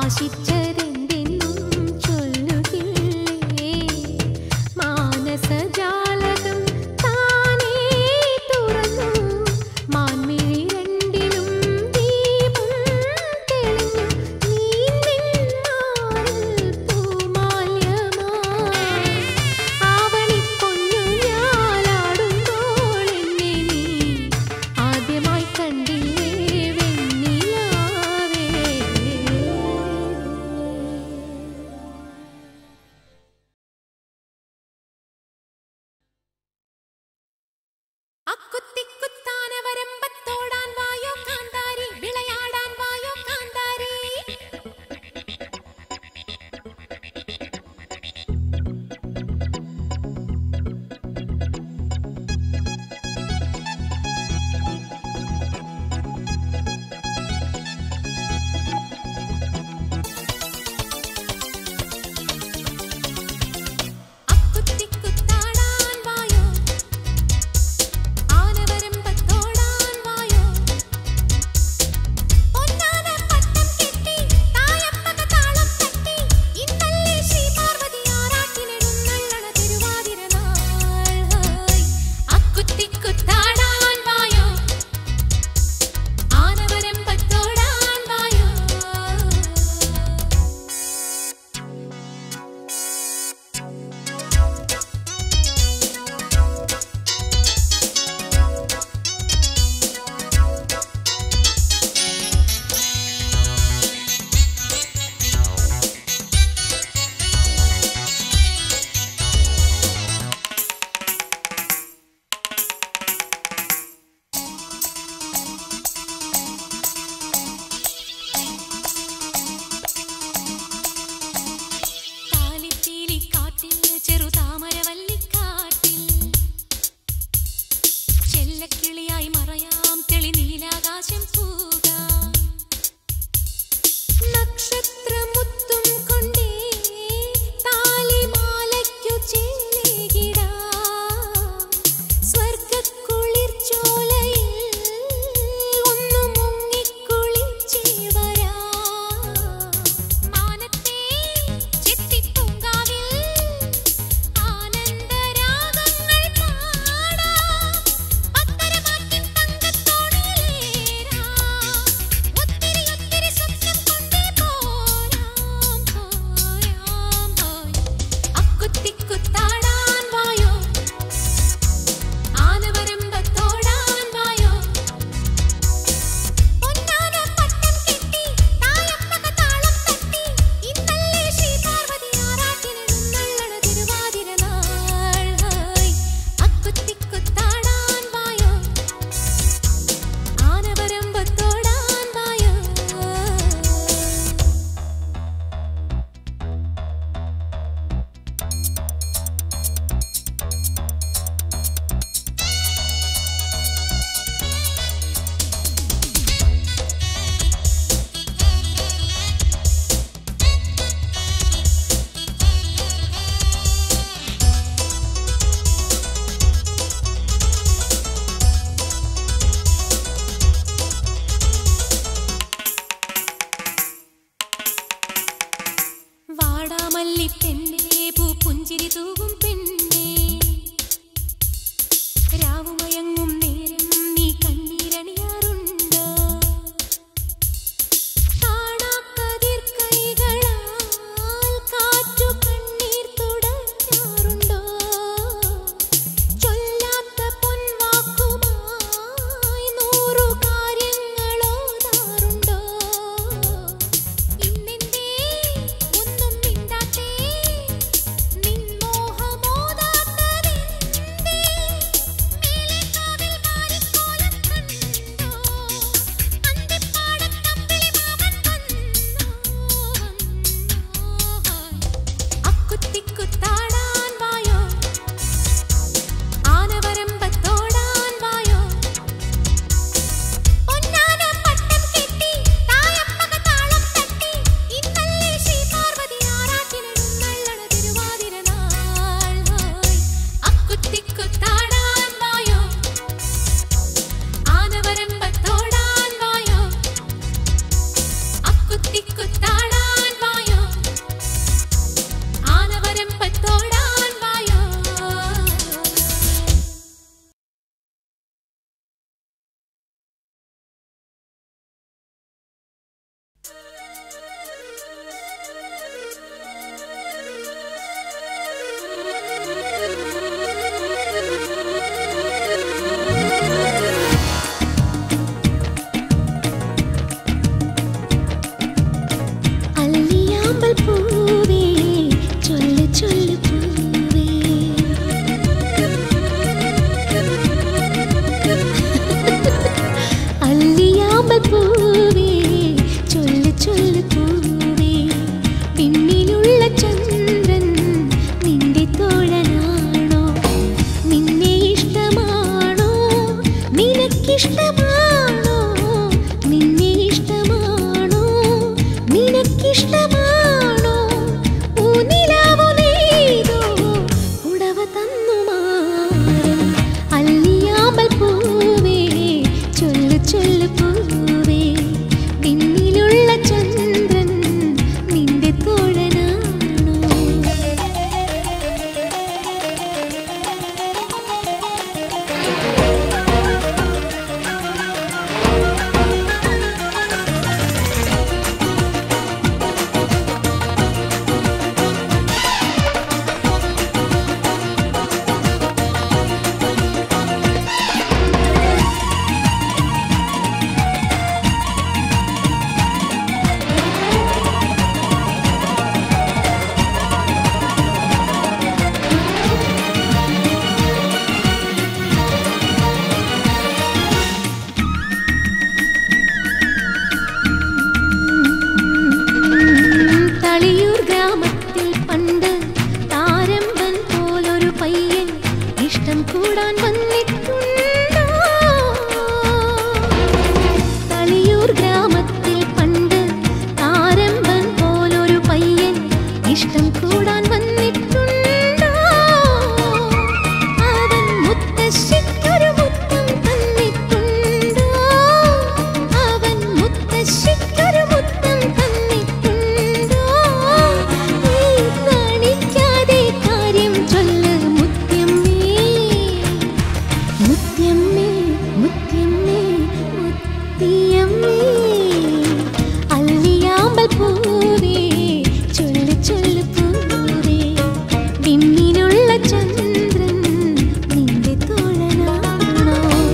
ആശിച്ചതെന്തെന്നും ചൊല്ലുകില്ലേ മാനസജാലകം താനേ തുറന്നു മാൻമിഴി രണ്ടിലും ദീപം തെളിഞ്ഞു നീന്നിന്മാറിൽ പൂമാല്യമായി ആവണിപ്പൊന്നു ഞാലാടുമ്പോൾ എന്നെ നീ ആദ്യമായി കണ്ടില്ലേ വെണ്ണിലാവേ അക്കുത്തിക്കുത്താന വരമ്പത്തോടാൻ വായോ കാന്താരി വിളയാടാൻ വായോ കാന്താരി അക്കുത്തിക്കുത്താടാൻ വായോ ആനവരമ്പത്തോടാൻ വായോ പൊന്നാന പട്ടം കെട്ടി തായപ്പക താളം തട്ടി ഇന്നല്ലേ ശ്രീ പാർവതി ആറാട്ടിനെടുന്നള്ളണ തിരുവാതിര നാൾ ഹായ് അക്കുത്തിക്കുത്താടാൻ വായോ ആനവരമ്പത്തോടാൻ വായോ താലിപ്പീലി കാട്ടിൽ ചെറുതാമരവല്ലിക്കാട്ടിൽ ചെല്ലക്കിളിയായി മറയാം തെളി നീലാകാശം പൂകാം നക്ഷത്രമുത്തും കൊണ്ടേ താലിമാലയ്ക്കു ചേലേകിടാം സ്വർഗക്കുളിർച്ചോലയിൽ ഒന്നു മുങ്ങിക്കുളിച്ചേ വരാം മാനത്തെ ചെത്തിപ്പൂങ്കാവിൽ ആനന്ദരാഗങ്ങൾ പാടാം പത്തരമാറ്റിൻ തങ്കത്തോണിലേറാം ഒത്തിരി ഒത്തിരി സ്വപ്നം കൊണ്ടേ പോരാം പോരാം പോയി അക്കുത്തിക്കുത്താടാൻ വായോ ആനവരമ്പത്തോടാൻ വായോ പൊന്നാന പട്ടം കെട്ടി തായപ്പക താളം തട്ടി ഇന്നല്ലേ ശ്രീ പാർവതി ആറാട്ടിനെടുന്നള്ളണ തിരുവാതിര നാൾ ഹായ് അക്കുത്തിക്കുത്താടാൻ വായോ ആനവരമ്പത്തോടാൻ വായോ വാടാമല്ലി പെണ്ണേ പൂ പുഞ്ചിരി തൂകും പെണ്ണേ രാവുമയങ്ങും നേരം നീ കണ്ണീരണിയാറുണ്ടോ കാണാക്കതിർ കൈകളാൽ കാറ്റു കണ്ണീർ തുടയ്ക്കാറുണ്ടോ ചൊല്ലാത്ത പൊൻവാക്കുമായി നൂറു കാര്യങ്ങളോതാറുണ്ടോ ഇന്നെന്തേ ഒന്നും മിണ്ടാത്തേ നിൻ മോഹമോതാത്തതെന്തേ മേലെ കാവിൽ മാരിക്കോലം കണ്ടോ അന്തിപ്പാടം തമ്പിളി മാമൻ വന്നോ അക്കുത്തിക്കുത്താടാൻ വായോ ആനവരമ്പത്തോടാൻ വായോ പൊന്നാന പട്ടം കെട്ടി തായപ്പക താളം തട്ടി ഇന്നല്ലേ ശ്രീ പാർവതി ആറാട്ടിനെടുന്നള്ളണ തിരുവാതിര നാൾ ഹായ് അക്കുത്തിക്കുത്താടാൻ വായോ ആനവരമ്പത്തോടാൻ വായോ അക്കുത്തിക്കുത്താടാൻ അല്ലിയാമ്പൽ പൂവേ ചൊല്ല് ചൊല്ല് പൂവേ അല്ലിയാമ്പൽ പൂവേ ചൊല്ല് ചൊല്ല് പൂവേ പിന്നിലുള്ള ചന്ദ്രൻ നിന്റെ തോഴനാണോ നിന്നെ ഇഷ്ടമാണോ നിനക്കിഷ്ടമാണോ നിന്നെ ഇഷ്ടമാണോ നിനക്കിഷ്ടമാണോ ഊനിലാവു നെയ്തോ ഉടവ തന്നു മാറും അല്ലിയാമ്പൽ പൂവേ ചൊല്ലു ചൊല്ലു പൂവേ പിന്നിലുള്ള ചന്ദ്രൻ നിന്റെ തോഴനാണോ തളിയൂർ ഗ്രാമത്തിൽ പണ്ട് താരമ്പൻ പോലൊരു പയ്യൻ ഇഷ്ടം കൂടാൻ വന്നിട്ടുണ്ടോ തളിയൂർ ഗ്രാമത്തിൽ പണ്ട് താരമ്പൻ പോലൊരു പയ്യൻ ഇഷ്ടം കൂടാൻ വന്നിട്ടുണ്ടോ അവൻ മുത്തശ്ശിക്കൊരു മുത്തം തന്നിട്ടുണ്ടോ അവൻ മുത്തശ്ശിക്കൊരു മുത്തം തന്നിട്ടുണ്ടോ നീ കാണിക്കാതെ കാര്യം ചൊല്ല് മുത്യമ്മേ മുത്യമ്മേ മുത്യമ്മേ മുത്തിയമ്മേ അല്ലിയാമ്പൽ പൂവേ ചൊല്ലു ചൊല്ലു പൂവേ വിണ്ണിനുള്ള ചന്ദ്രൻ നിന്റെ തോഴനാണോ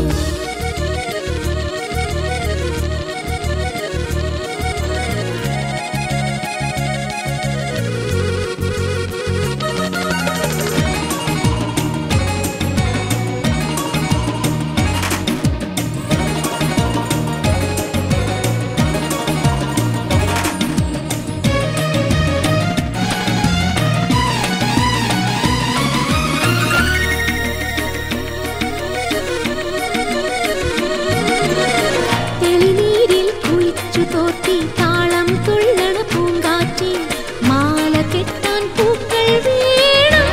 തെളിനീരിൽ കുളിച്ചു തോർത്തി താളം തുള്ളണ പൂങ്കാറ്റി മാല കെട്ടാൻ പൂക്കൾ വേണം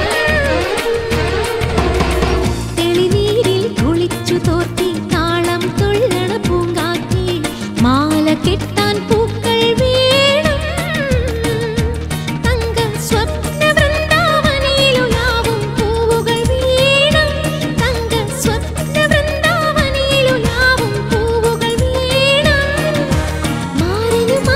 തെളിനീരിൽ കുളിച്ചു തോർത്തി താളം തുള്ളണ പൂങ്കാറ്റി മാല കെട്ടാൻ പൂക്കൾ വേണം തങ്ക സ്വപ്ന വൃന്ദാവനിലുലാവും പൂവുകൾ വീണം തങ്ക സ്വപ്ന വൃന്ദാവനിലുലാവും പൂവുകൾ വീണം മാറിനു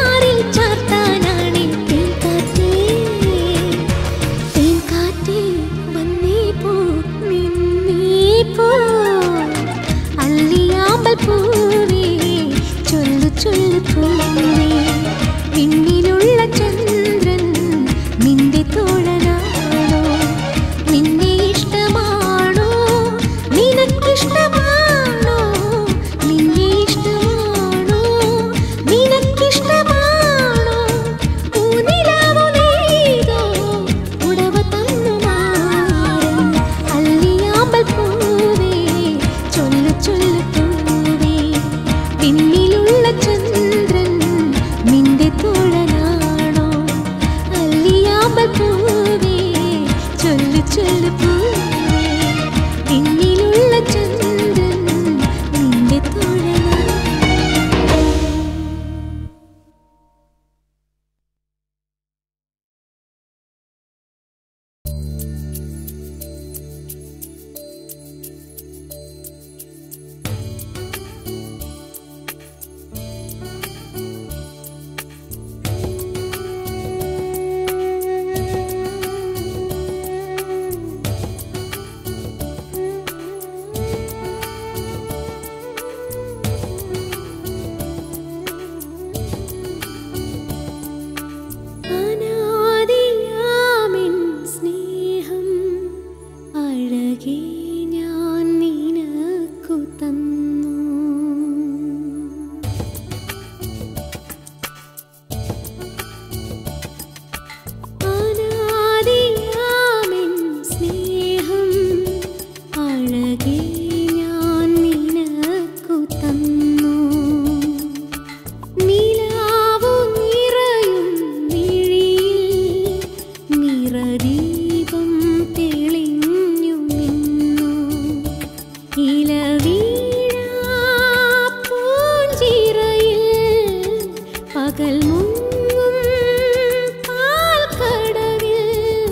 മുങ്ങും പാൽക്കടവിൽ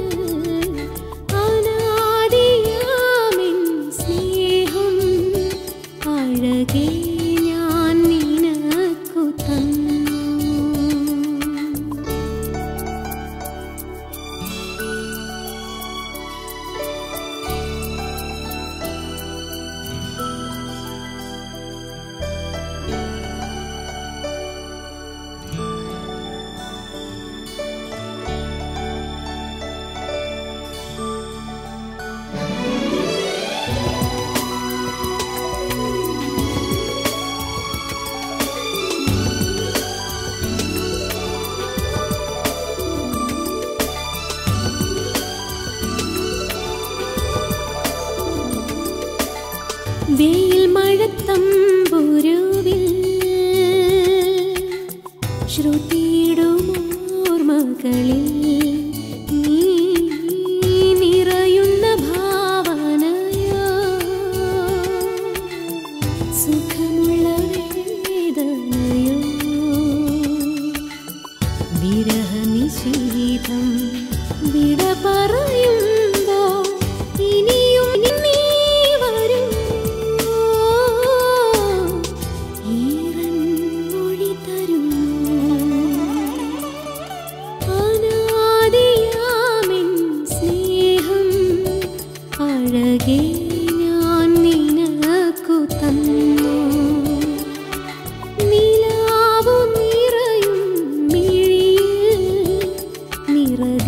അനാദിയാമിൻ സ്നേഹം അഴകേ ഞാൻ നിനക്കു തന്നു വെയിൽ മഴത്തമ്പുരുവിൽ ശ്രുതിയിടുമോർമകളിൽ നീ നിറയുന്ന ഭാവനയോ സുഖമുള്ള വേദനയോ വിരഹനിശീതം വിട പറയുമ്പോ ഇനിയും നീ വരുമോ ഈറൻ മൊഴി തരുമോ അനാദിയാമിൻ സ്നേഹം അഴകേ ഞാൻ നിനക്കു തന്നു നിലാവു നിറയും മിഴിയിൽ നിറ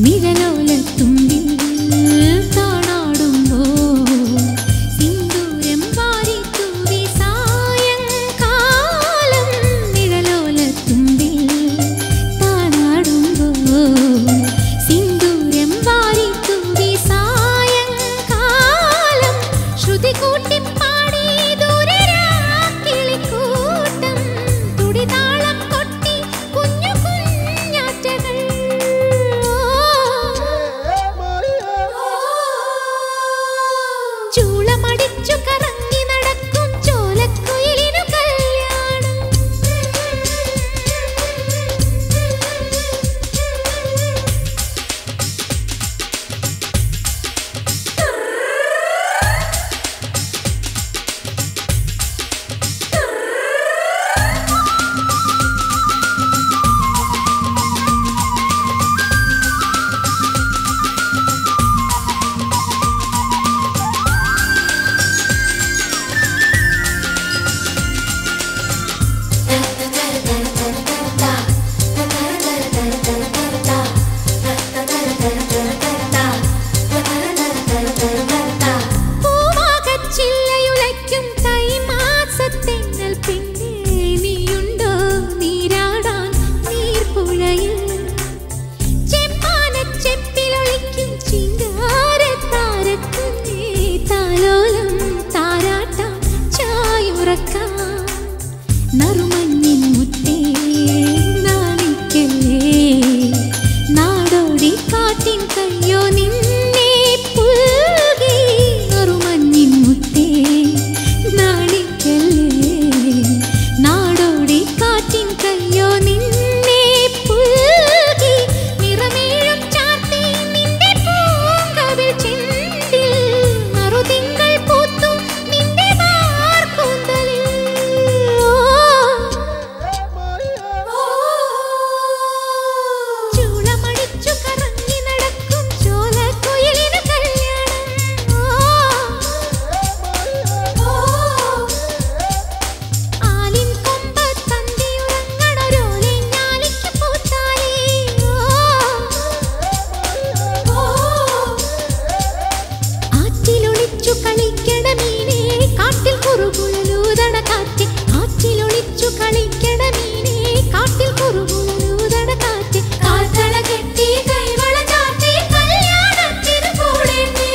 നിഴലോലത്തുമ്പിൽ താണാടുമ്പോൾ സിന്ദൂരം വാരിത്തൂവി സായങ്കാലം നിഴലോലത്തുമ്പിൽ താണാടുമ്പോൾ സിന്ദൂരം വാരിത്തൂവി സായങ്കാലം ശ്രുതി കൂട്ടിപ്പാടി ദൂരെ കിളിക്കൂട്ടം തുടിതാളം കൊട്ടി കുഞ്ഞു കുഞ്ഞാറ്റകൾ ചൂളമടിച്ചു കറങ്ങി നടക്കും ചോലക്കുയിലിനു കല്യാണം പൂവാകച്ചില്ലയുലയ്ക്കും തൈമാസത്തെന്നൽ പിന്നെ നീയുണ്ടോ നീരാടാൻ നീർപ്പുഴയിൽ ചെമ്മാനച്ചെപ്പിലൊളിക്കും ചിങ്കാരത്താരക്കുഞ്ഞേ താലോലം താരാട്ടാം ചായുറക്കാം നറുമഞ്ഞിൻ മുത്തേ നാണിക്കല്ലേ നാടോടി കാറ്റിൻ കയ്യോ നിന്നെ പുൽകി നറുമഞ്ഞിൻ മുത്തേ നാണിക്കല്ലേ നാടോടി കാറ്റിൻ കയ്യോ നിന്നെ പുൽകി നിറമേഴും ചാർത്തി നിന്റെ പൂങ്കവിൽ ചെന്തിൽ മറുതിങ്കൾ പൂത്തു നിന്റെ വാർക്കൂന്തലിൽ ചൂളമടിച്ചു കറങ്ങി നടക്കും ചോലക്കുയിലിനു കല്യാണം ആലിൻ കൊമ്പത്തന്തിയുറങ്ങണൊരോലെ ഞാലിക്ക് പൂത്താലേ ആറ്റിലൊളിച്ചു കളിക്കണ മീനെ കാട്ടിൽ കുറുകുഴലൂതണ കാറ്റ് ആറ്റിലൊളിച്ചു കളിക്കണ മീനെ കാട്ടിൽ കുറുകുഴലൂതണ കാറ്റ് കാത്തള കെട്ടി കൈവള ചാത്തി കല്യാണത്തിന് കൂടേണ്ടേ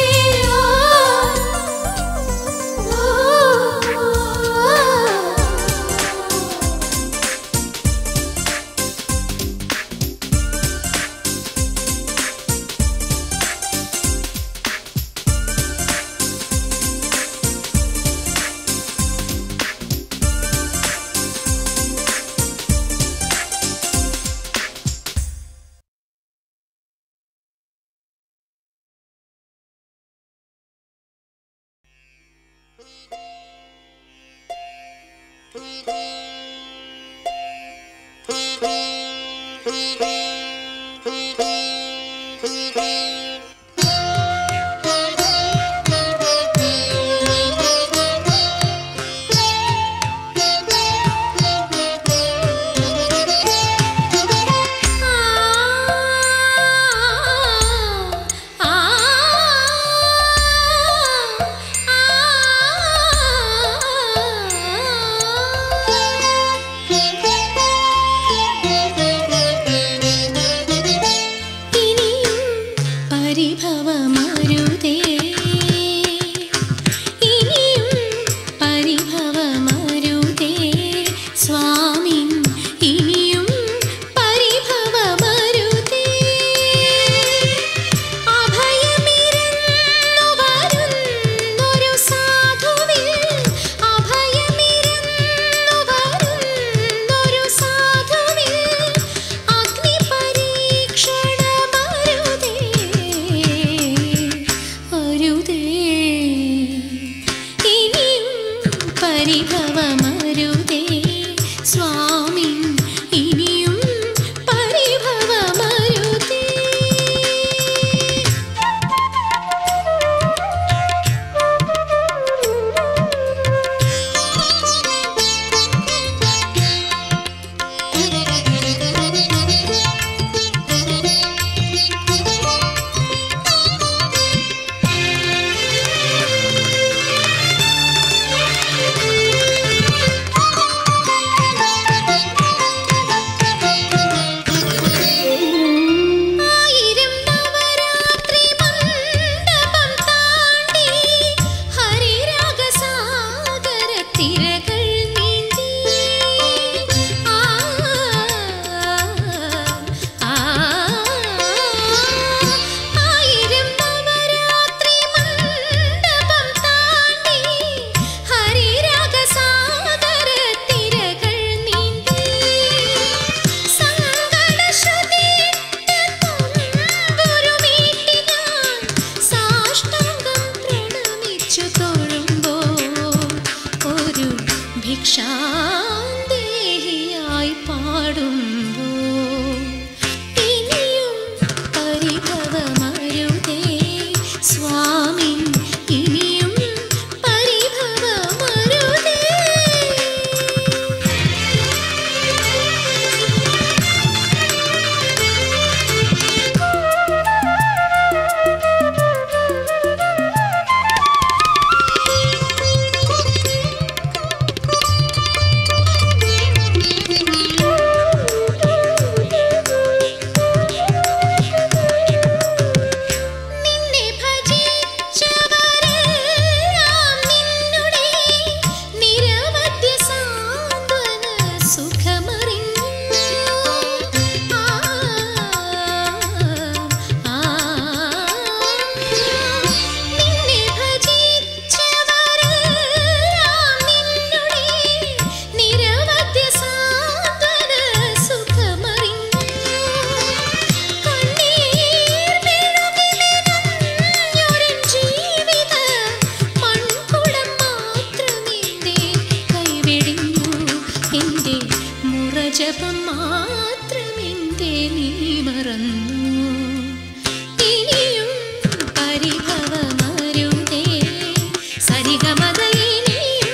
മുറ്റത്തെ നീ മറന്നു ഇനിയും പരിഭവമരുതേ സരിഗമത ഇനിയും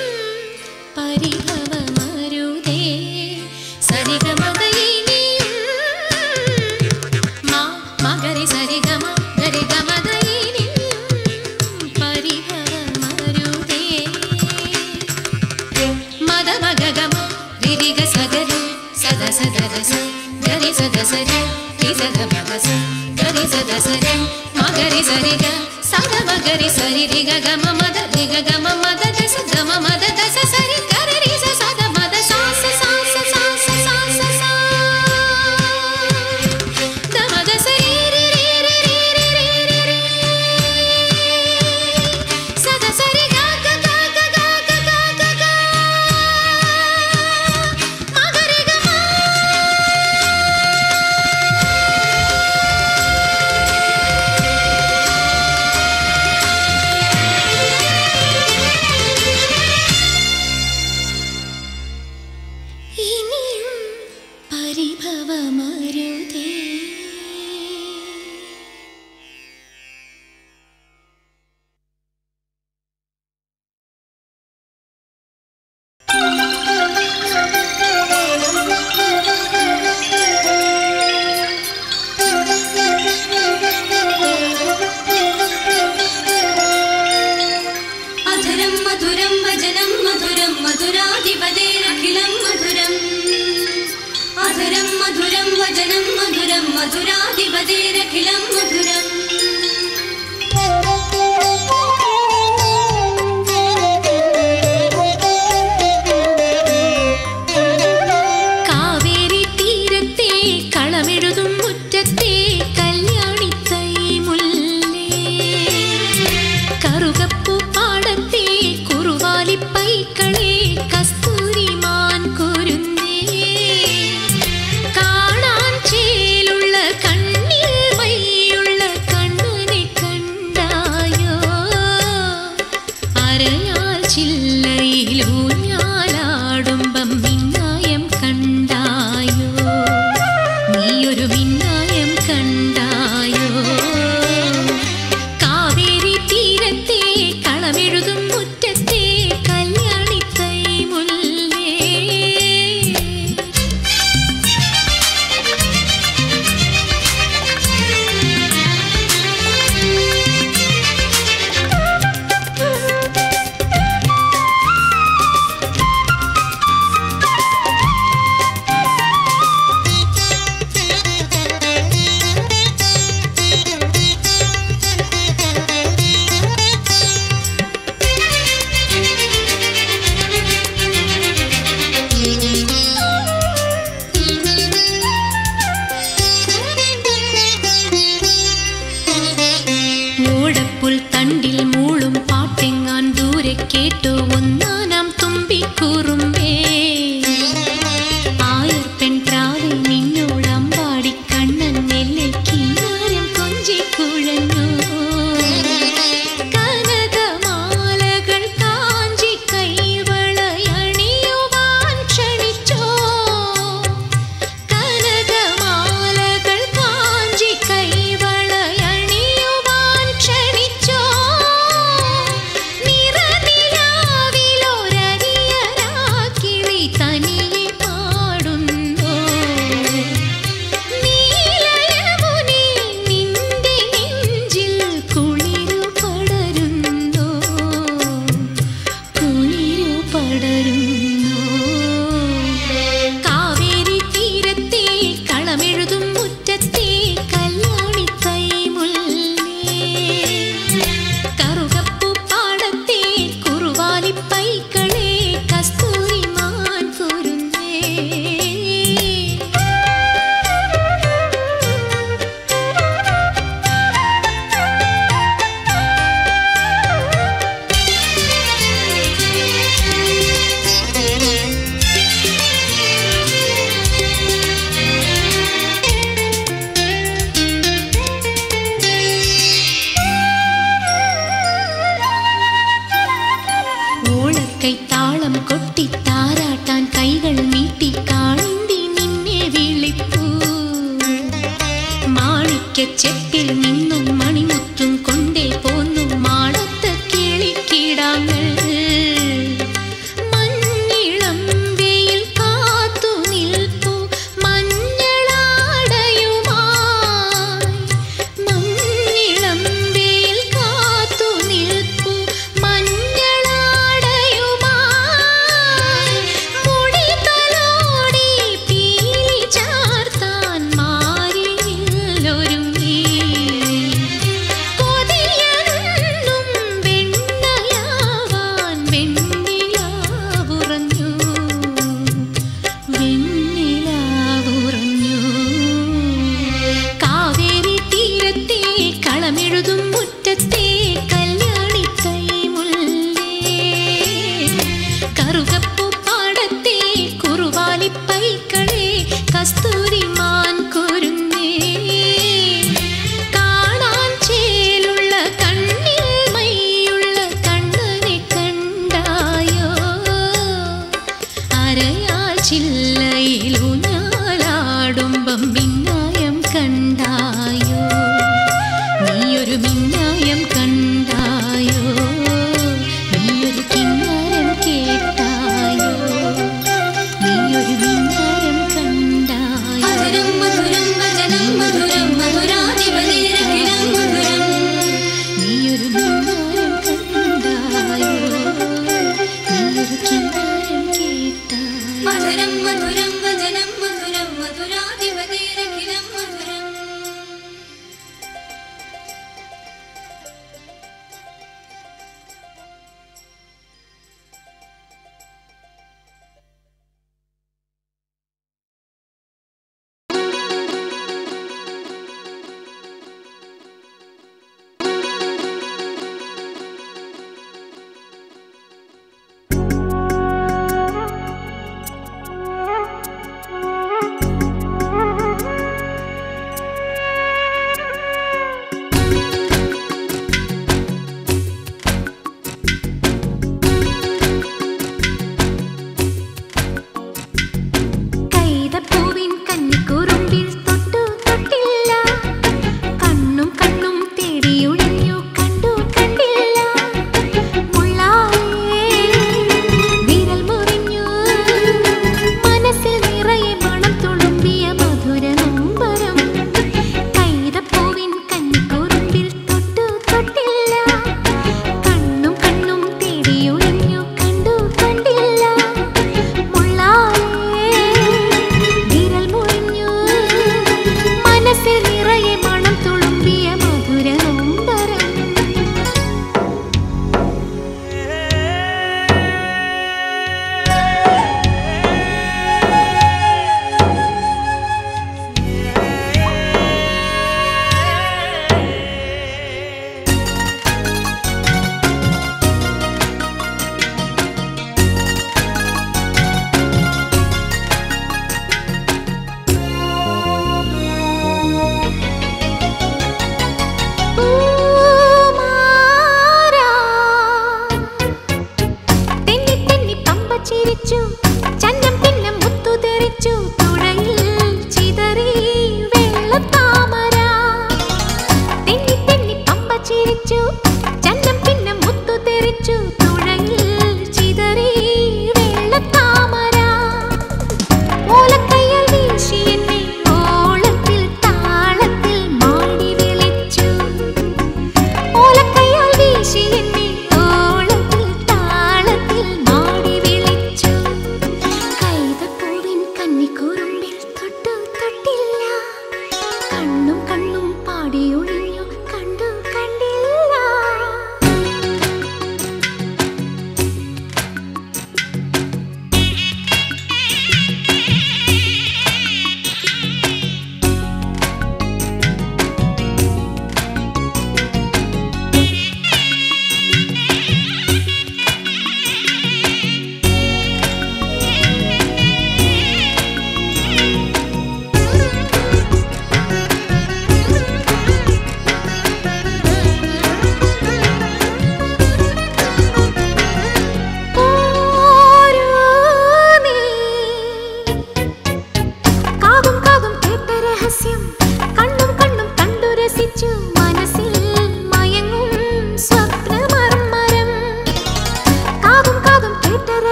പരിഭവമരുതേ സരിഗമത ഇനിയും മാ മകരി സരിഗമ ഗരിഗമത ഇനിയും പരിഭവമരുതേ മദ മഗഗമ രിരിഗ സഗര സദ സദ രസ ഗരി സദ സര രി സദ മഗ സ ഗരി സദ സര മഗരി സരിഗ സദ മഗരി സരി രിഗ ഗമ മദ രിഗ ഗമ മദ ദസ ഗമ മദ ദസ സരി ഗരി രി സ സദ മദ സ സ സ സ സ സ സ സ സ ദ മദ സ രി രി രി രി രി രി രി രി രി സദ സരി ഗ ഗ ഗ ഗ ഗ ഗ ഗ ഗ ഗ മഗരി ഗ മ ഇനിയും പരിഭവമരുതേ അധരം മധുരം വചനം മധുരം മധുരാധിപതേരഖിലം മധുരം അധരം മധുരം വചനം മധുരം മധുരാധിപതേരഖിലം മധുരം കാവേരി തീരത്തെ കളമെഴുതും മുറ്റത്തെ കല്യാണിത്തൈ മുല്ലേ കറുകപ്പൂ പാടത്തെ കുറുവാലിപ്പൈക്കളെ കസ്തൂരിമാൻ കുരുന്നേ കാണാൻ ചേലുള്ള കണ്ണിൽ മൈയുള്ള കണ്ണനെ കണ്ടായോ അരയാൽ ചില്ലയിലൂഞ്ഞാലാടുമ്പം മിന്നായം കണ്ടായോ നീയൊരു മിന്നായം കണ്ടായോ കാവേരി തീരത്തെ കളമെഴുതും മുറ്റത്തെ കല്യാണിത്തൈ മുല്ലേ ചെപ്പിൽ നിന്നും മണിമുത്തും കൊണ്ടേ പോന്നു മാടത്ത് കിളിക്കിടാങ്ങൾ മഞ്ഞിളം വെയിൽ കാത്തു നിൽപ്പു മഞ്ഞളാടയുമായി മഞ്ഞിളം വെയിൽ കാത്തു നിൽപ്പു മഞ്ഞളാടയുമായി മുടി തലോടി പീലി ചാർത്താൻ മാറിയില്ലൊരുങ്ങി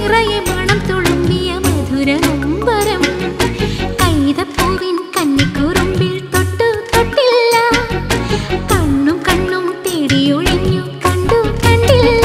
നിറയെ മണം തുളുമ്പിയ മധുര നൊമ്പരം കൈതപ്പൂവിൻ കന്നിക്കുറുമ്പിൽ തൊട്ടു തൊട്ടില്ല കണ്ണും കണ്ണും തേടിയൊഴിഞ്ഞു കണ്ടു കണ്ടില്ല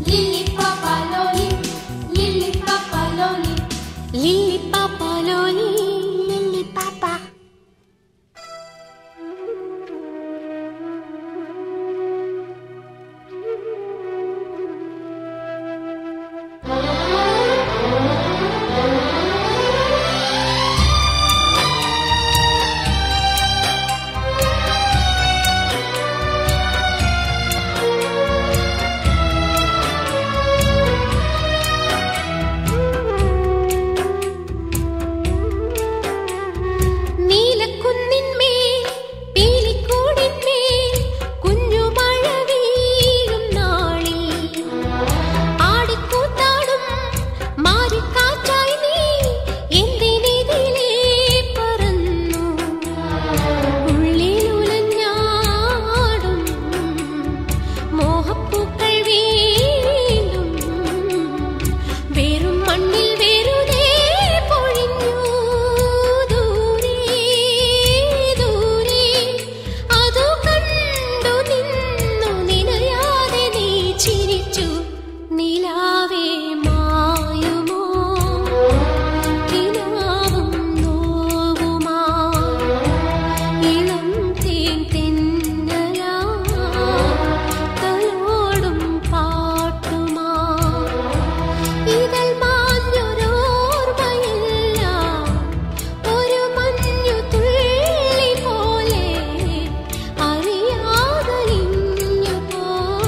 Lili Papa Loli, Lili Papa Loli, Lili Papa Loli Lili Papa നീലക്കുന്നിന്മേൽ പീലിക്കൂടിന്മേൽ കുഞ്ഞുമഴ വീഴും നാളിൽ ആടിക്കൂത്താടും മാറിക്കാറ്റായി നീ എന്തിനെതിലേ പറന്നു ഉള്ളിലുലഞ്ഞാടും മോഹപ്പൂക്കൾ വീണ്ടും വെറും മണ്ണിൽ വെറുതെ പൊഴിഞ്ഞു ദൂരെ ദൂരെ അതു കണ്ടു നിന്നു നിനയാതെ നീ ചിരിച്ചു നിലാവേ മായുമോ കിനാവും നോവുമാ ഇളം തേൻ തെന്നലാ തലോടും പാട്ടുമാ ഇതൾ മാഞ്ഞൊരോർമ്മയില്ല ഒരു മഞ്ഞു തുള്ളി പോലെ അറിയാതലിഞ്ഞു പോ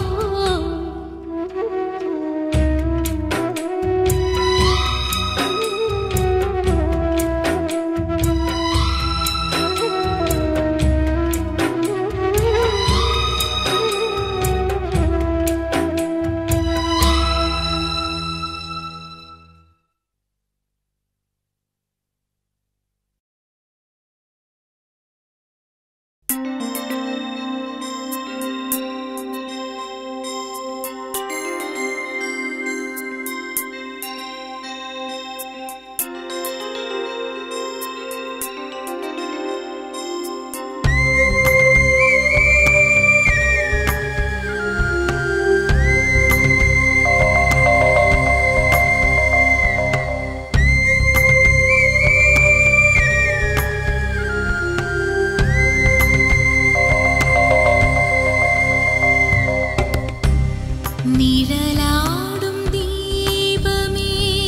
നിഴലാടും ദീപമേ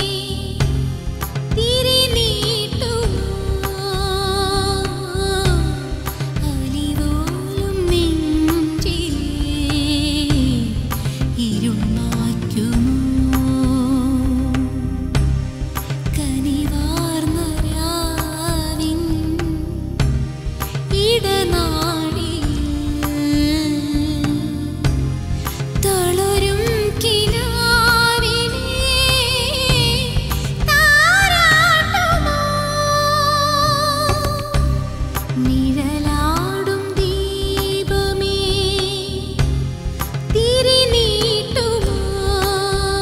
തിരിനീട്ടുമോ അലിവോലും നെഞ്ചിലേ ഇരുൾ മായ്ക്കുമോ കനിവാർന്ന രാവിൻ ഇടനാഴിയിൽ തളരും കിനാവിനെ താരാട്ടുമോ നിഴലാടും ദീപമേ തിരിനീട്ടുമോ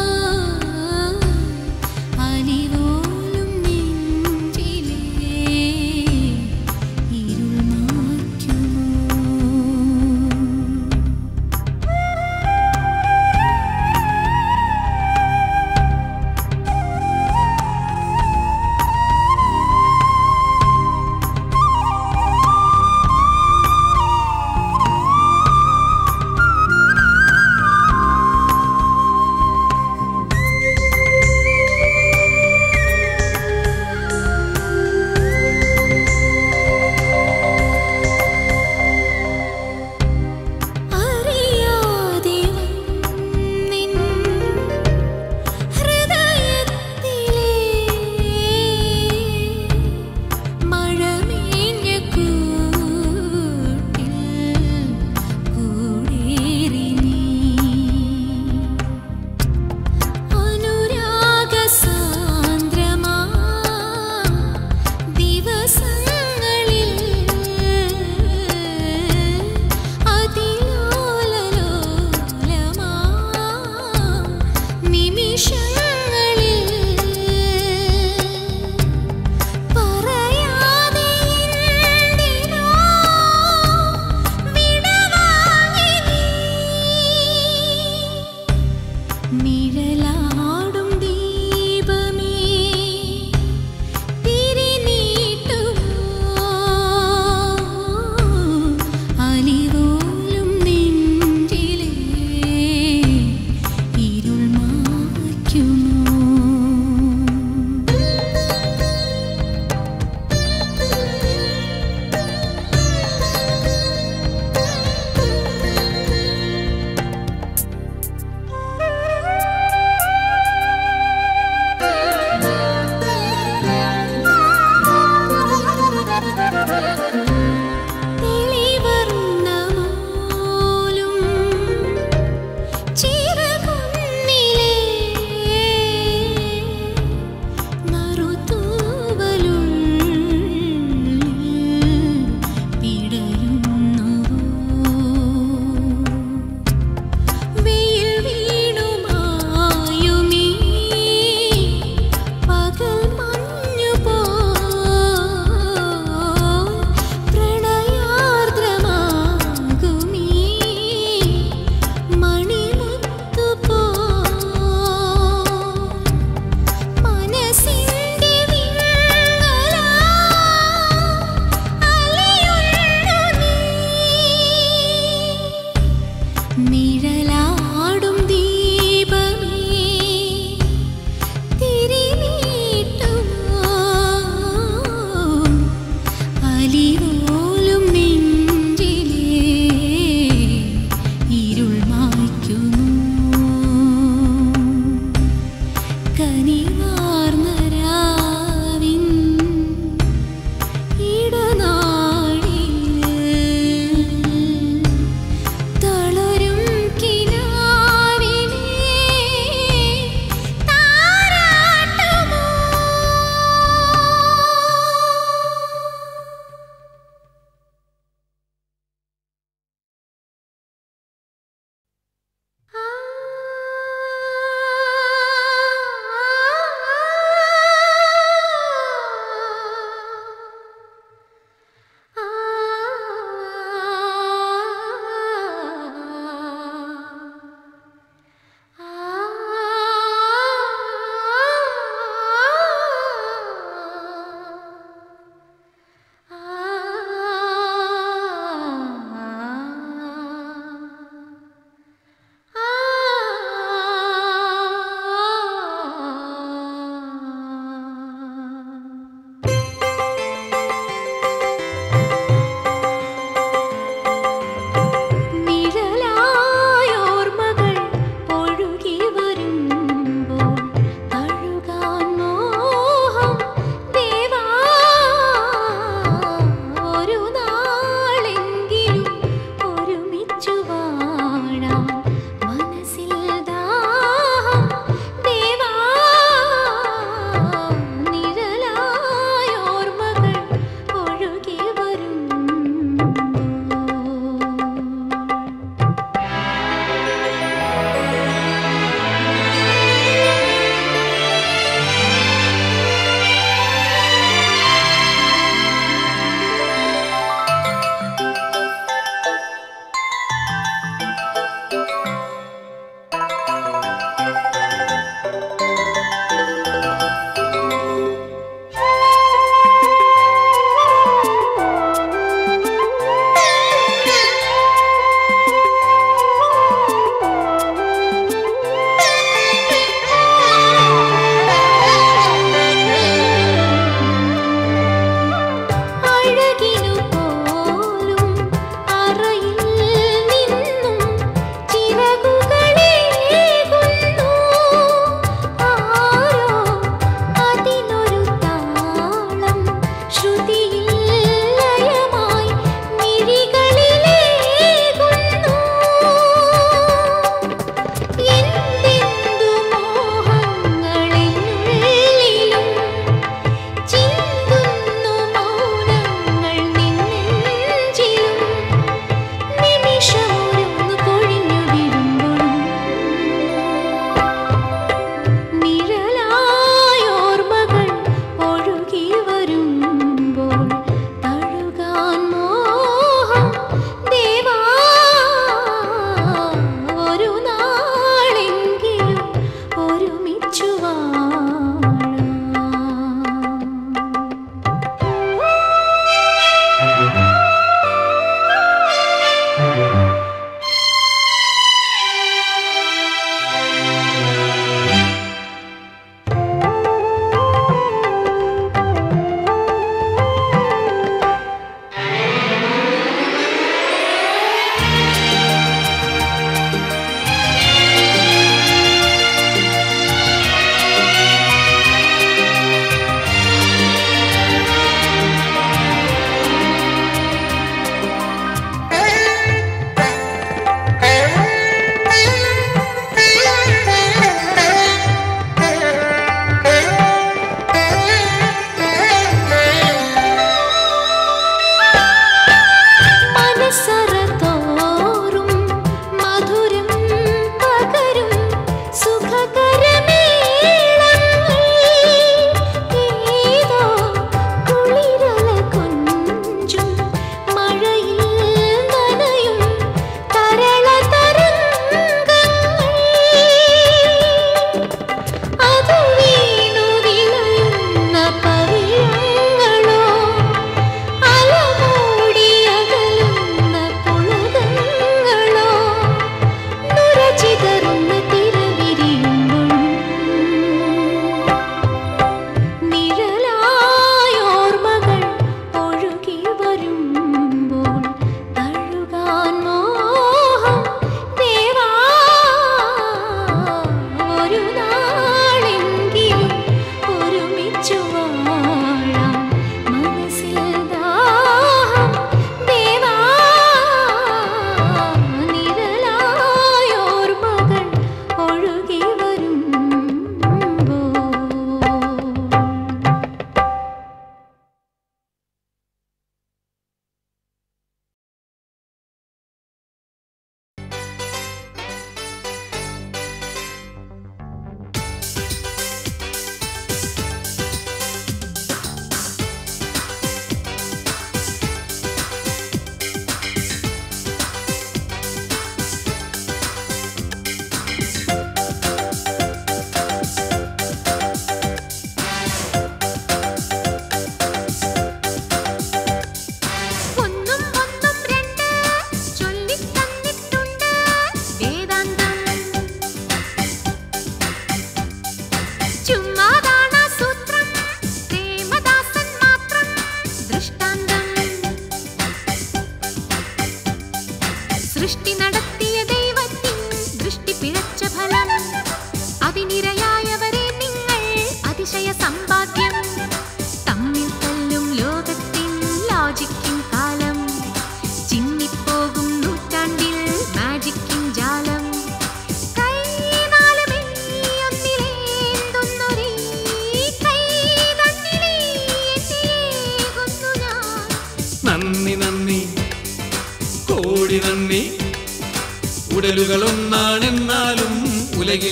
നിഴലാടും ദീപമേ തിരിനീട്ടുമോ അലിവോലും നെഞ്ചിലെ ഇരുൾ മായ്ക്കുമോ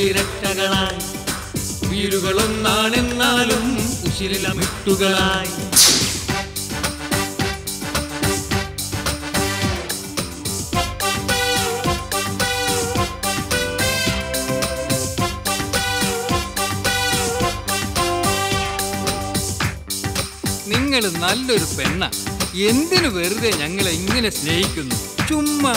കരളിലിരട്ടകളായി ഉയിരുകളൊന്നാണെന്നാലും ഉശിരിലമിട്ടുകളായി നിങ്ങൾ നല്ലൊരു പെണ്ണ എന്തിനു വെറുതെ ഞങ്ങളെ ഇങ്ങനെ സ്നേഹിക്കുന്നു ചുമ്മാ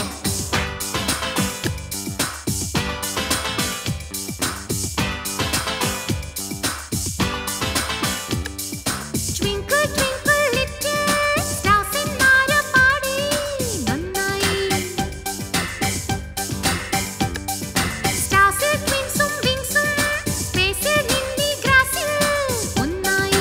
Twinkle twinkle little stars എന്നാരോ പാടി നന്നായി Stars ട്വിൻസും വിങ്സും സ്പേസിൽ നിന്നി ഗ്രാസിൽ ഒന്നായി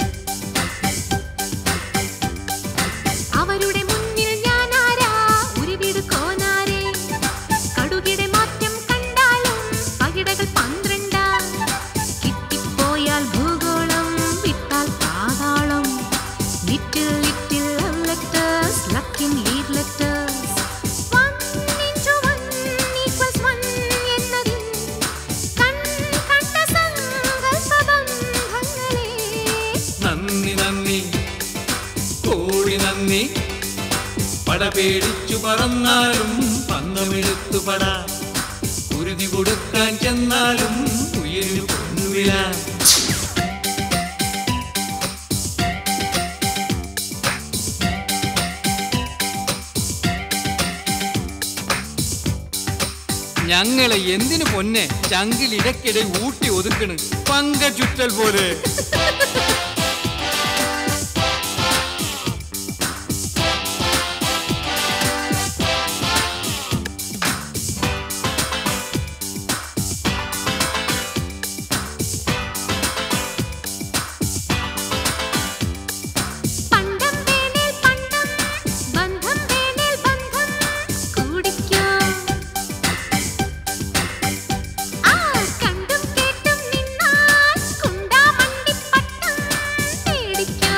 അവരുടെ മുന്നിൽ ഞാൻ ആരാ ഉരുവിട് കോനാരേ കടുകിടെ മാറ്റം കണ്ടാലും പകിടകൾ പന്ത്രണ്ടാ കിട്ടിപ്പോയാൽ ഭൂഗോളം വിട്ടാൽ പാതാളം ലിറ്റിൽ ലിറ്റിൽ ലവ് ലെറ്റേഴ്സ് ലക്കിൻ lead letters one into one equals one എന്നതിൻ കൺ കണ്ട സങ്കൽപ്പ ബന്ധങ്ങളെ നന്ദി നന്ദി കോടി നന്ദി പട പേടിച്ചു പറന്നാലും പന്തമെടുത്തു പട കുരുതി കൊടുക്കാൻ ചെന്നാലും ഉയരു പൊന്നുവില ഞങ്ങളെ എന്തിനു പൊന്നെ ചങ്കിൽ ഇടയ്ക്കിടെ ഊട്ടി ഒതുക്കണ് പങ്ക ചുറ്റൽ പോലെ പണ്ടം വേണേൽ പണ്ടം ബന്ധം വേണേൽ ബന്ധം കൂടിക്കോ ആ കണ്ടും കേട്ടും നിന്നാൽ കുണ്ടാമണ്ടിപ്പട്ടം പേടിക്കോ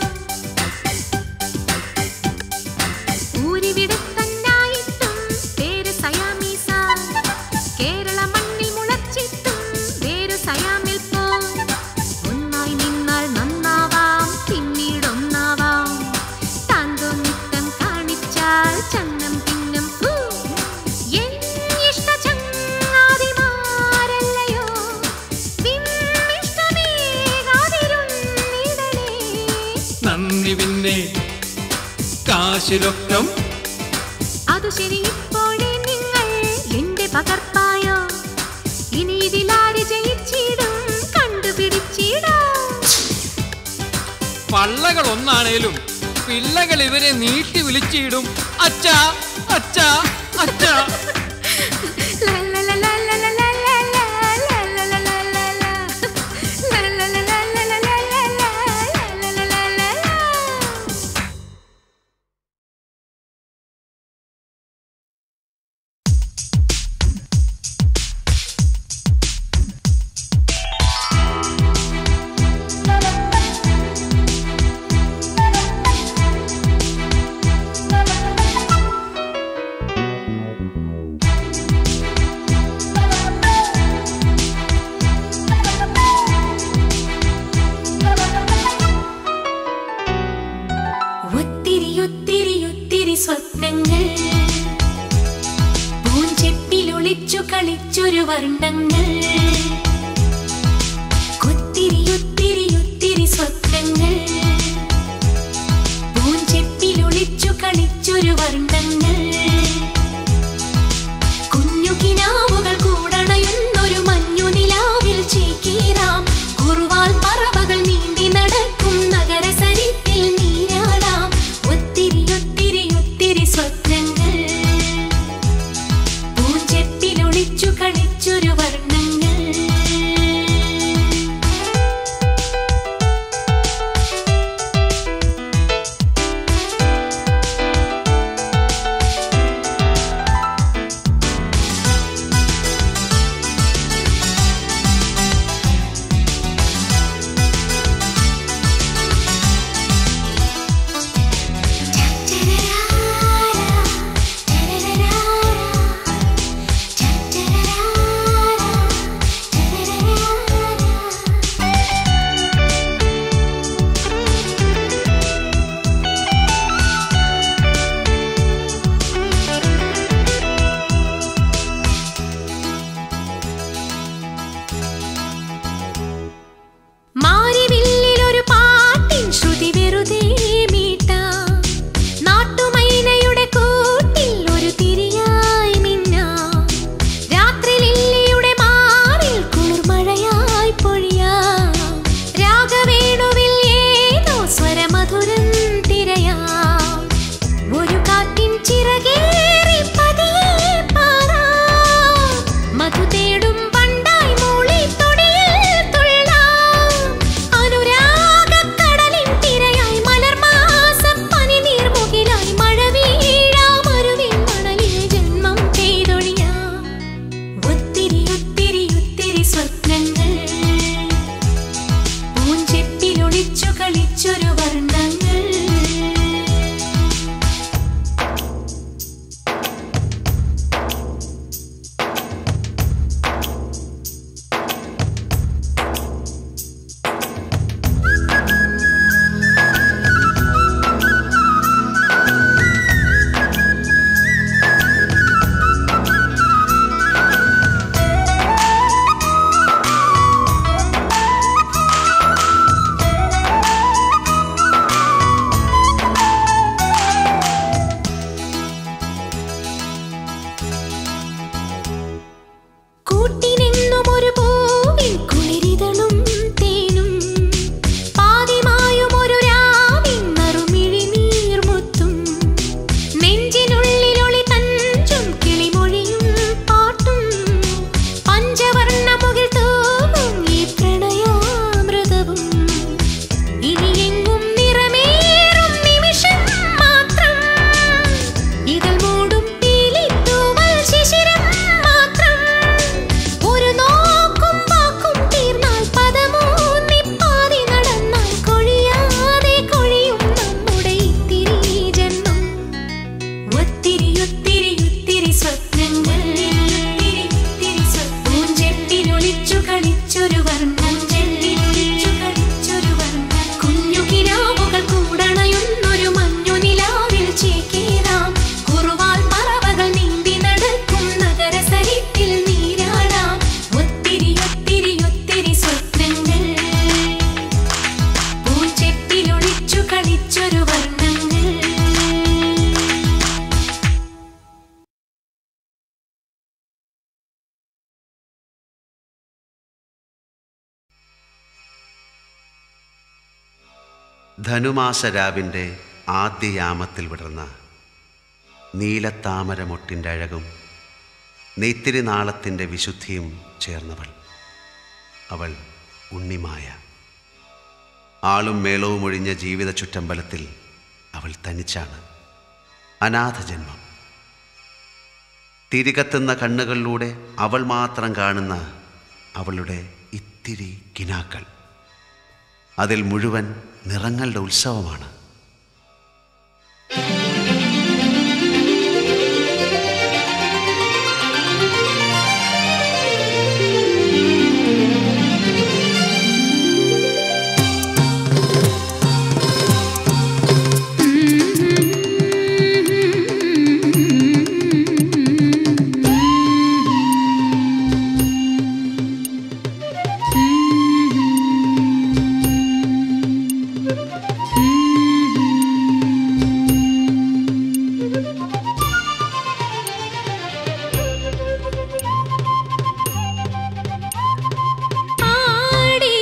ഊരിവിടത്തന്നായിട്ടും പേര് സയാമീസ കേരള മണ്ണിൽ മുളച്ചിട്ടും വേരു സയാമിൽ പോ ഒന്നായി നിന്നാൽ നന്നാവാം പിന്നീടൊന്നാവാം താന്തോ നിത്തം കാണിച്ചാൽ ചന്നം പിന്നം ഹൂ. എൻ ഇഷ്ട ചങ്ങാതിമാരല്ലയോ വിമ്മിഷ്ടമേകാതിരുന്നിടണേ നന്ദി പിന്നെ കാശിലൊക്കം അതു ശരി ഇപ്പോഴേ നിങ്ങൾ എന്റെ പകർപ്പായോ ഇനി ഇതിലാര് ജയിച്ചിടും കണ്ടുപിടിച്ചിടാം പള്ളകൾ ഒന്നാണേലും പിള്ളകൾ ഇവരെ നീട്ടി വിളിച്ചിടും അച്ഛാ അച്ഛാ അച്ഛാ ഒത്തിരി ഒത്തിരി ഒത്തിരി സ്വപ്നങ്ങൾ പൂഞ്ചെപ്പിലൊളിച്ചു കളിച്ചൊരു വർണ്ണങ്ങൾ ഒത്തിരി ഒത്തിരി ഒത്തിരി സ്വപ്നങ്ങൾ പൂഞ്ചെപ്പിലൊളിച്ചു കളിച്ചൊരു വർണ്ണങ്ങൾ കുഞ്ഞു കിനാവുകൾ കൂടണയുന്നൊരു മഞ്ഞു നിലാവിൽ ചേക്കീറാം കുറുവാൽ പറവകൾ നീന്തി നടക്കും നഗരസരിത്തിൽ നീരാടാം ഒത്തിരി ഒത്തിരി ഒത്തിരി സ്വപ്നങ്ങൾ പൂഞ്ചെപ്പിലൊളിച്ചു കളിച്ചൊരു വർണ്ണങ്ങൾ കളിച്ചൊരു വർണ്ണം ചെള്ളിലൊളിച്ചു കളിച്ചൊരു വർണ്ണം കുഞ്ഞു കിനാവുകൾ കൂടണയുന്നൊരു മഞ്ഞു നിലാവിൽ ചേക്കേറാം കുറുവാൽ പറവകൾ നീന്തി നടക്കും നഗരസരിത്തിൽ നീരാടാം ഒത്തിരി ഒത്തിരി ഒത്തിരി സ്വപ്നങ്ങൾ പൂച്ചെട്ടിലൊളിച്ചു കളിച്ചൊരു വർണ്ണങ്ങൾ ധനുമാസ രാവിൻ്റെ ആദ്യ യാമത്തിൽ വിടർന്ന നീലത്താമരമൊട്ടിൻ്റെ അഴകും നെയ്ത്തിരി നാളത്തിൻ്റെ വിശുദ്ധിയും ചേർന്നവൾ അവൾ ഉണ്ണിമായ ആളും മേളവും ഒഴിഞ്ഞ ജീവിത ചുറ്റമ്പലത്തിൽ അവൾ തനിച്ചാണ് അനാഥജന്മം തിരികത്തുന്ന കണ്ണുകളിലൂടെ അവൾ മാത്രം കാണുന്ന അവളുടെ ഇത്തിരി കിനാക്കൾ അതിൽ മുഴുവൻ നിറങ്ങളുടെ ഉത്സവമാണ് ആടി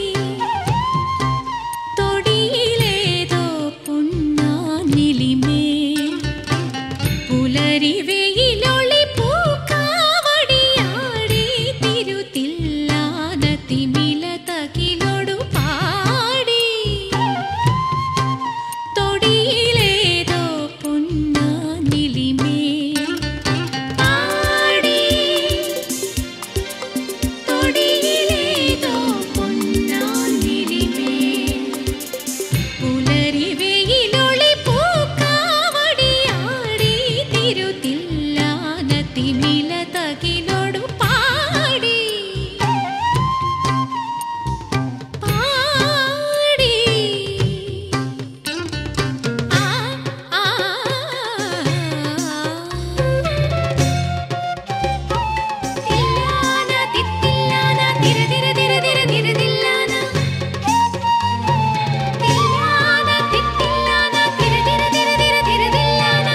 തൊടിയിലേതോ പുണ്ണാനിലിമേൽ പുലരി വെയിലൊളി പൂക്കാവടിയാടി തിരുത്തില്ലാന തിമില തകിലൊടു പാടി തൊടിയിലേതോ പുണ്ണാനിലിമേൽ ആടി തൊടിയിലേതോ പൊന്നാനിലിമേൽ പുലരി വെയിലൊളി പൂക്കാവടിയാടി തിരുത്തില്ലാന തിമില തകിലൊടു പാടി പാടി ആ ആ തില്ലാന തിത്തില്ലാന തിര തിര തിര തിര തിര തില്ലാന തില്ലാന തിത്തില്ലാന തിര തിര തിര തിര തിര തില്ലാന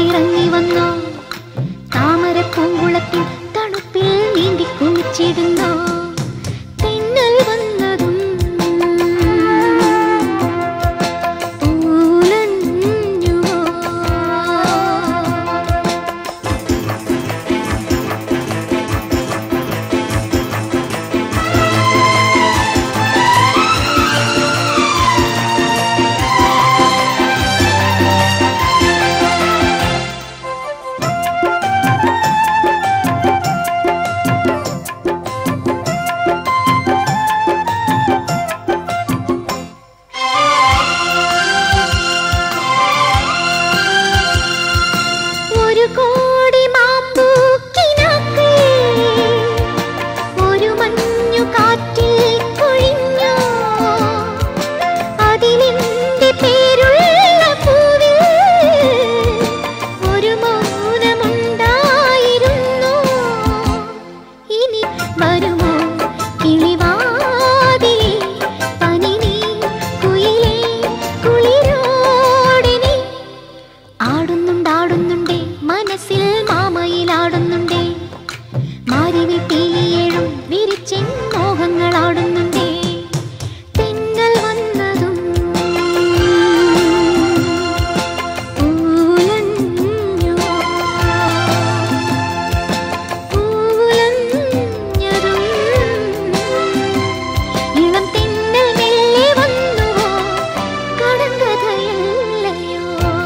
പാട്ടിറങ്ങി വന്നോ താമര പൂങ്കുളത്തിൽ തണുപ്പിൽ നീന്തി കുളിച്ചിടുന്നോ തെന്നൽ വന്നതും പൂലഞ്ഞുവോ ഒരു കോടി മാമ്പൂക്കിനാക്ക് ഒരു മഞ്ഞു കാറ്റിൽ കൊഴിഞ്ഞോ അതിലെന്റെ പേരുള്ള പൂവിൽ ഒരു മൗനമുണ്ടായിരുന്നു ഇനി വരുമോ കിളിവാതിലേ പനിനീ കുയിലേ കുളിരോടിനി ആടുന്നുണ്ടാടുന്നുണ്ടേ മനസ്സിൽ മാമയിലാടുന്നുണ്ടേ മാരിവിട്ടിയേഴും വിരിച്ചെൻ മോഹങ്ങളാടുന്നുണ്ടേ തെന്നൽ വന്നതും പൂലഞ്ഞുവോ? പൂലഞ്ഞതും ഇളം തെന്നൽ മെല്ലെ വന്നുവോ കടങ്കഥയല്ലയോ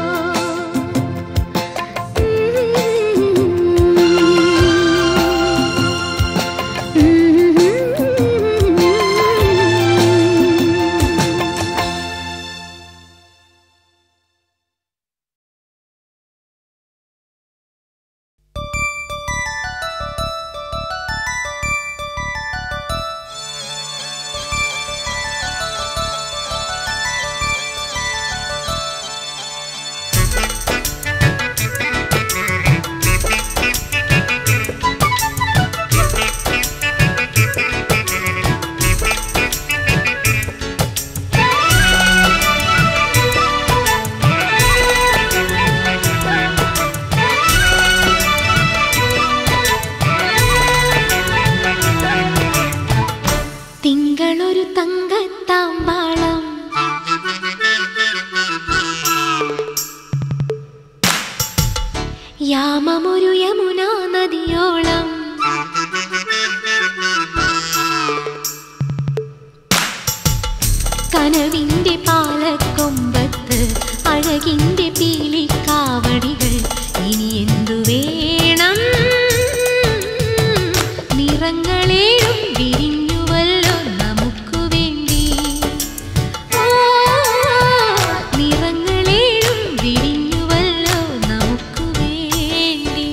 തിങ്കളൊരു തങ്കത്താമ്പാളം യാമമൊരു യമുനാ നദിയോളം കനവിന്റെ പാലക്കൊമ്പത്ത് അഴകിന്റെ പീലിക്കാവടികൾ ഇനി എന്തു വേണം നിറങ്ങളേഴും വിരിഞ്ഞുവല്ലോ നമുക്കു വേണ്ടി ആ, നിറങ്ങളേഴും വിരിഞ്ഞുവല്ലോ നമുക്കു വേണ്ടി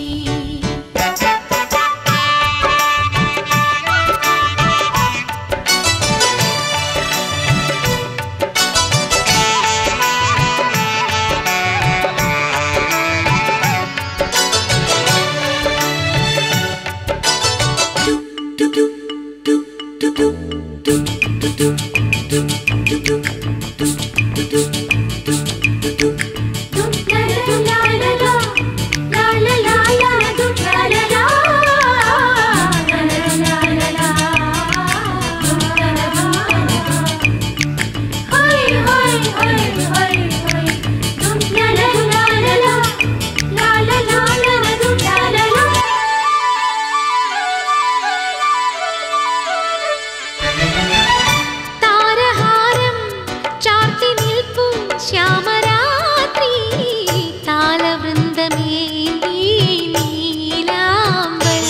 താരഹാരം ചാർത്തി നിൽപ്പു ശ്യാമരാത്രി താലവൃന്ദമേന്തി നീലാംബൽ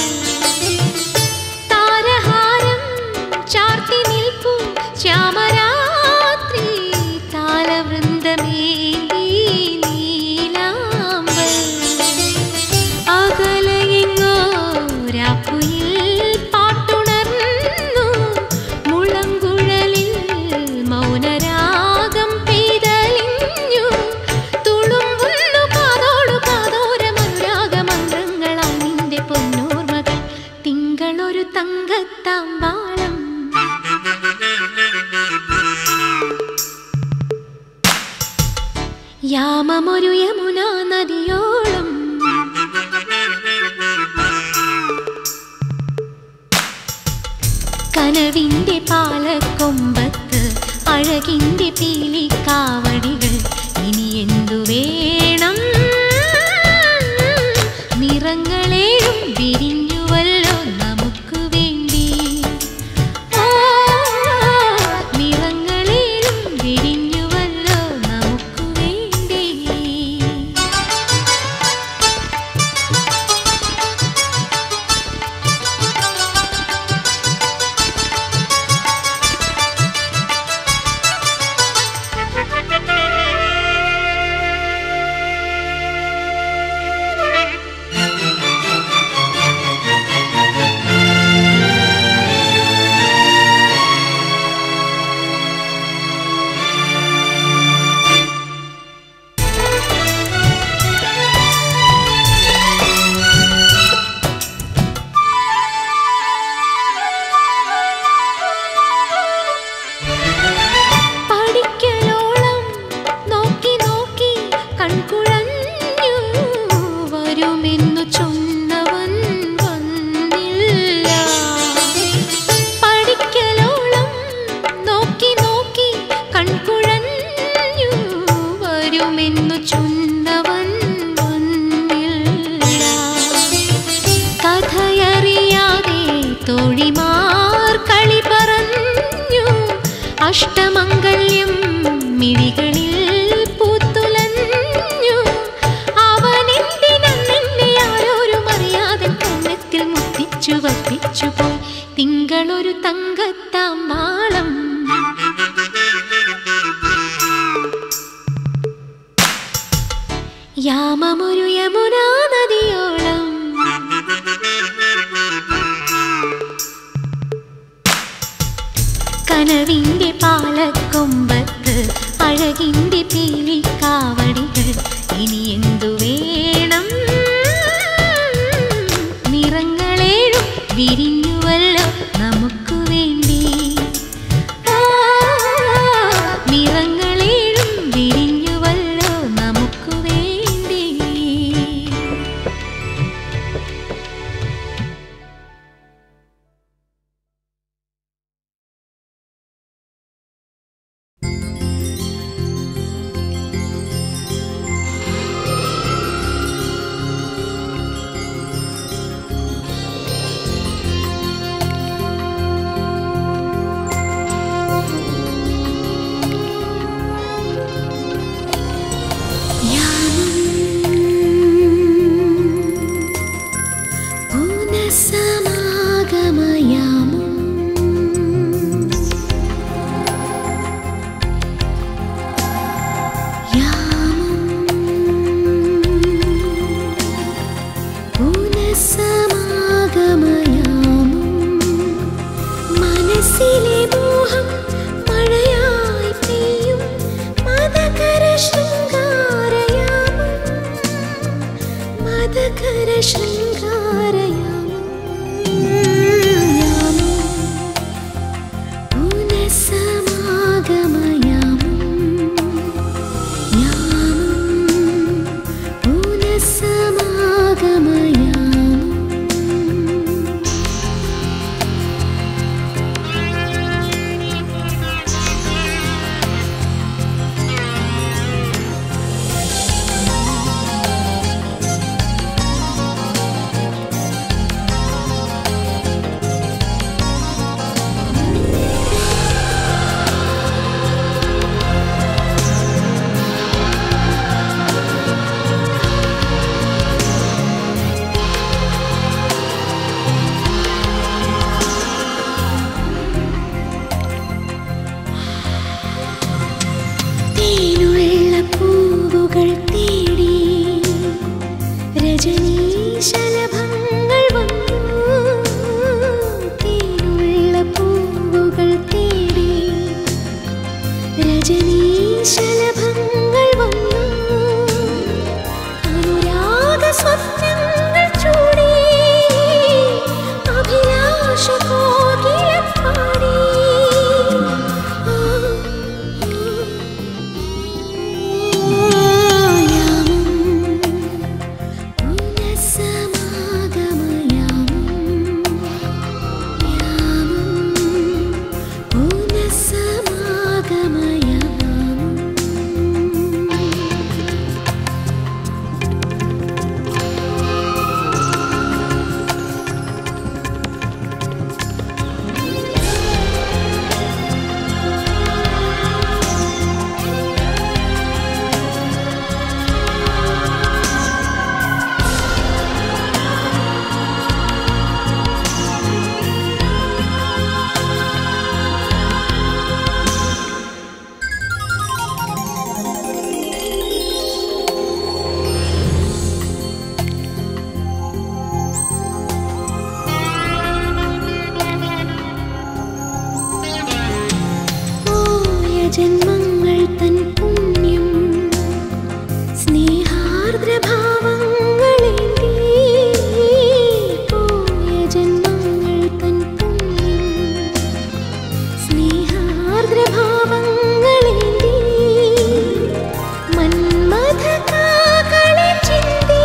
താരഹാരം ചാർത്തി നിൽപ്പു ശ്യാമരാത്രി താലവൃന്ദമേന്തി നീലാംബൽ അകലെയെങ്ങോ രാക്കുയിൽ പാട്ടുണർന്നു മുളങ്കുഴലിൽ മൗനരാഗം പെയ്തലിഞ്ഞു തുളുമ്പുന്നു കാതോടു കാതോരമനുരാഗമന്ത്രങ്ങളാൽ നിന്റെ പൊന്നോർമകൾ തിങ്കളൊരു തങ്കത്താമ്പാളം യാമമൊരു യമുനാ നദിയോളം പാലക്കൊമ്പത്ത് അഴകിൻ്റെ പീലിക്കാവടികൾ ഇനി എന്തു വേണം നിറങ്ങളേഴും വിരിഞ്ഞുവല്ലോ നമുക്ക് വേണ്ടി ആ, നിറങ്ങളേഴും വിരിഞ്ഞുവല്ലോ നമുക്ക് വേണ്ടി പഠിക്കലോളം നോക്കി നോക്കി കൺകുഴഞ്ഞു വരുമെന്നു ചൊന്നവൻ വന്നില്ല പഠിക്കലോളം നോക്കി നോക്കി കൺകുഴഞ്ഞു വരുമെന്നു ചൊന്നവൻ വന്നില്ല കഥയറിയാതെ തോഴിമാർ കളി പറഞ്ഞു അഷ്ടമംഗല്യം മിഴികളിൽ പൂത്തുലഞ്ഞു അവനെന്തിനെന്നെ ആരോരും അറിയാതെ കണ്ണത്തിൽ മുത്തിച്ചു വത്തിച്ചു പോയി തിങ്കളൊരു തങ്കത്താം നാളം യാമമൊരു യമുനാ നദിയോളം കനവിന്റെ പാലക്കൊമ്പത്ത് അഴകിന്റെ പീലിക്കാവടികൾ ഇനി എന്തു വേണം നിറങ്ങളേഴും വിരിഞ്ഞുവല്ലോ നമുക്ക് വേണ്ടി ആ, നിറങ്ങളേഴും വിരിഞ്ഞുവല്ലോ നമുക്ക് വേണ്ടി മനസ്സിലെ മോഹം മഴയായി പെയ്യും മതകര ശൃംഗാരയാമം മതകര ശൃംഗാരയാമം യാമം പുനഃസമാഗമയാമം യാമം പുനഃസമാഗമയാമം തേനുള്ള പൂവുകൾ തേടി രജനീശലഭങ്ങൾ വന്നു തേനുള്ള പൂവുകൾ തേടി രജനീശലഭങ്ങൾ വന്നു അനുരാഗ സ്വപ്നങ്ങൾ ചൂടി അഭിലാഷ കോകിലം പാടി ആ, ജന്മങ്ങൾ തൻ പുണ്യം സ്നേഹാർദ്രഭാവങ്ങളേന്തി പോയ ജന്മങ്ങൾ തൻ പുണ്യം സ്നേഹാർദ്രഭാവങ്ങളേന്തി മന്മഥകാകളെ ചിന്തി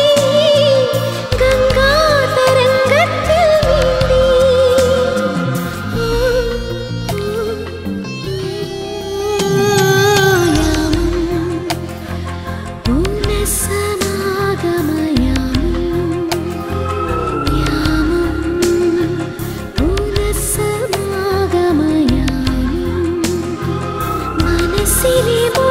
ഗംഗാതരംഗത്തിൽ നീന്തി യാമം മനസ്സിലെ